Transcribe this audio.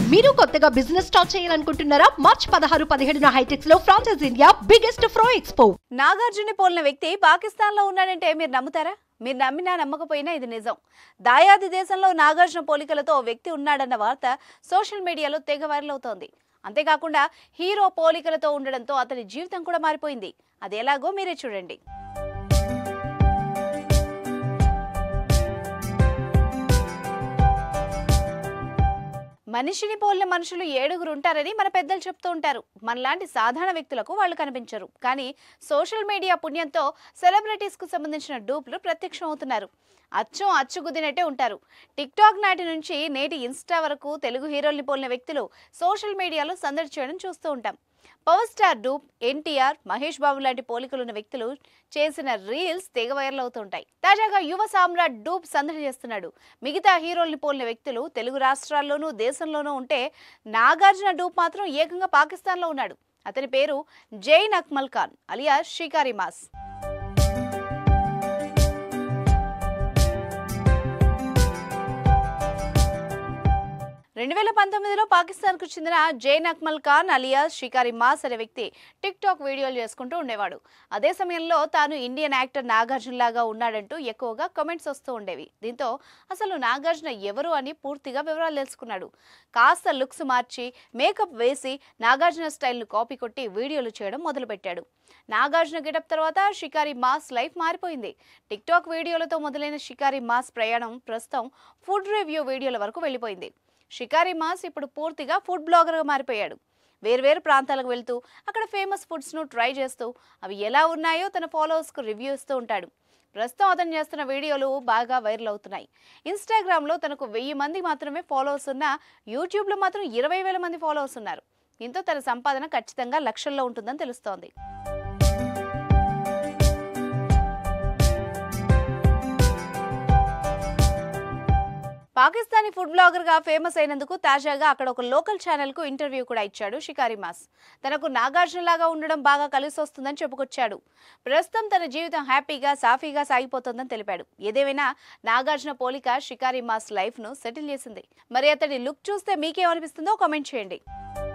మీరు కొత్తగా business start చేయాలనుకుంటున్నారా మార్చ్ పదహారు పదిహేడున హైటెక్స్ లో ఫ్రాన్సెస్ ఇండియా బిగ్గెస్ట్ ఫ్రో ఎక్స్పో నాగార్జున పోలిన వ్యక్తి పాకిస్తాన్లో ఉన్నాడంటే మీరు నమ్ముతారా మీరు నమ్మినా నమ్మకపోయినా ఇది నిజం దాయాది దేశంలో నాగార్జున పోలికలతో ఓ వ్యక్తి ఉన్నాడన్న వార్త సోషల్ మీడియాలో తెగ వైరల్ అవుతోంది అంతేకాకుండా హీరో పోలికలతో ఉండడంతో అతని జీవితం కూడా మారిపోయింది అది ఎలాగో మీరే చూడండి మనిషిని పోలిన మనుషులు ఏడుగురు ఉంటారని మన పెద్దలు చెప్తూ ఉంటారు మనలాంటి సాధారణ వ్యక్తులకు వాళ్ళు కనిపించరు కానీ సోషల్ మీడియా పుణ్యంతో సెలబ్రిటీస్కు సంబంధించిన డూప్లు ప్రత్యక్షం అవుతున్నారు అచ్చం అచ్చుగుద్దినట్టే ఉంటారు టిక్ టాక్ నాటి నుంచి నేటి ఇన్స్టా వరకు తెలుగు హీరోల్ని పోలిన వ్యక్తులు సోషల్ మీడియాలో సందడి చేయడం చూస్తూ ఉంటాం power star dupe NTR Mahesh Babu లాంటి పోలికలున్న వ్యక్తులు చేసిన రీల్స్ తెగ వైరల్ అవుతుంటాయి తాజాగా యువ సామ్రాట్ డూప్ సందడి చేస్తున్నాడు మిగతా హీరోల్ని పోలిన వ్యక్తులు తెలుగు రాష్ట్రాల్లోనూ దేశంలోనూ ఉంటే నాగార్జున డూప్ మాత్రం ఏకంగా పాకిస్తాన్లో ఉన్నాడు అతని పేరు జైన్ అక్మల్ ఖాన్ అలియా షికారి మాస్ రెండు వేల పంతొమ్మిదిలో పాకిస్తాన్కు చెందిన జైన్ అక్మల్ ఖాన్ అలియాస్ షికారి మాస్ అనే వ్యక్తి టిక్ టాక్ వీడియోలు చేసుకుంటూ ఉండేవాడు అదే సమయంలో తాను ఇండియన్ యాక్టర్ నాగార్జున లాగా ఉన్నాడంటూ ఎక్కువగా కామెంట్స్ వస్తూ ఉండేవి దీంతో అసలు నాగార్జున ఎవరు అని పూర్తిగా వివరాలు తెలుసుకున్నాడు కాస్త లుక్స్ మార్చి మేకప్ వేసి నాగార్జున స్టైల్ను కాపీ కొట్టి వీడియోలు చేయడం మొదలుపెట్టాడు నాగార్జున గెటప్ తర్వాత షికారి మాస్ లైఫ్ మారిపోయింది టిక్ టాక్ వీడియోలతో మొదలైన షికారి మాస్ ప్రయాణం ప్రస్తుతం ఫుడ్ రివ్యూ వీడియోల వరకు వెళ్ళిపోయింది షికారి మాస్ ఇప్పుడు పూర్తిగా ఫుడ్ బ్లాగర్గా మారిపోయాడు వేర్వేరు ప్రాంతాలకు వెళ్తూ అక్కడ ఫేమస్ ఫుడ్స్ను ట్రై చేస్తూ అవి ఎలా ఉన్నాయో తన ఫాలోవర్స్కు రివ్యూ ఇస్తూ ఉంటాడు ప్రస్తుతం అతను చేస్తున్న వీడియోలు బాగా వైరల్ అవుతున్నాయి ఇన్స్టాగ్రామ్లో తనకు వెయ్యి మంది మాత్రమే ఫాలోవర్స్ ఉన్న యూట్యూబ్లో మాత్రం ఇరవై వేల మంది ఫాలోవర్స్ ఉన్నారు దీంతో తన సంపాదన ఖచ్చితంగా లక్షల్లో ఉంటుందని తెలుస్తోంది పాకిస్తానీ ఫుడ్ బ్లాగర్ గా ఫేమస్ అయినందుకు తాజాగా అక్కడ ఒక లోకల్ ఛానల్ కు ఇంటర్వ్యూ కూడా ఇచ్చాడు షికారి మాస్ తనకు నాగార్జున లాగా ఉండడం బాగా కలిసి వస్తుందని చెప్పుకొచ్చాడు ప్రస్తుతం తన జీవితం హ్యాపీగా సాఫీగా సాగిపోతుందని తెలిపాడు ఏదేమైనా నాగార్జున పోలిక షికారి మాస్ లైఫ్ ను సెటిల్ చేసింది మరి అతడి లుక్ చూస్తే మీకేమనిపిస్తుందో కామెంట్ చేయండి